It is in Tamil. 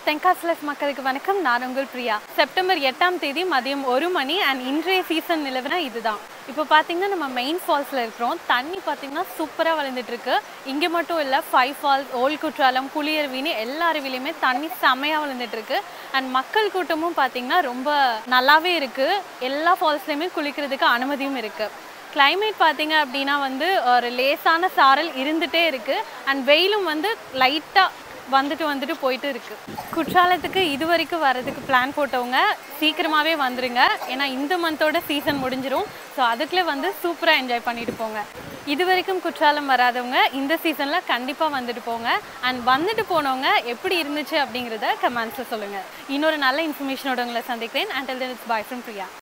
தென்காசிலஸ் மக்களுக்கு வணக்கம் நான் உங்கள் பிரியா செப்டம்பர் எட்டாம் தேதி மதியம் ஒரு மணி அண்ட் இன்றைய சீசன் நிலவரம் இதுதான் இப்போ பார்த்தீங்கன்னா நம்ம மெயின் ஃபால்ஸில் இருக்கிறோம் தண்ணி பார்த்தீங்கன்னா சூப்பராக வளர்ந்துட்டு இருக்கு இங்கே மட்டும் இல்லை ஃபைவ் ஃபால்ஸ் ஓல்ட் குற்றாலம் புளியருவின்னு எல்லா அருவிலையுமே தண்ணி செமையாக வளர்ந்துட்டு இருக்கு அண்ட் மக்கள் கூட்டமும் பார்த்தீங்கன்னா ரொம்ப நல்லாவே இருக்கு எல்லா ஃபால்ஸ்லையுமே குளிக்கிறதுக்கு அனுமதியும் இருக்கு கிளைமேட் பார்த்தீங்க அப்படின்னா வந்து ஒரு லேசான சாரல் இருந்துகிட்டே இருக்குது அண்ட் வெயிலும் வந்து லைட்டாக வந்துட்டு வந்துட்டு போயிட்டு இருக்கு குற்றாலத்துக்கு இது வரைக்கும் வரதுக்கு பிளான் போட்டவங்க சீக்கிரமாகவே வந்துருங்க ஏன்னா இந்த மந்தோட சீசன் முடிஞ்சிரும் ஸோ அதுக்குள்ளே வந்து சூப்பராக என்ஜாய் பண்ணிட்டு போங்க இது வரைக்கும் குற்றாலம் வராதவங்க இந்த சீசனில் கண்டிப்பாக வந்துட்டு போங்க அண்ட் வந்துட்டு போனவங்க எப்படி இருந்துச்சு அப்படிங்கிறத கமெண்ட்ஸில் சொல்லுங்கள் இன்னொரு நல்ல இன்ஃபர்மேஷனோட உங்களை சந்திக்கிறேன் and then it's bye from Priya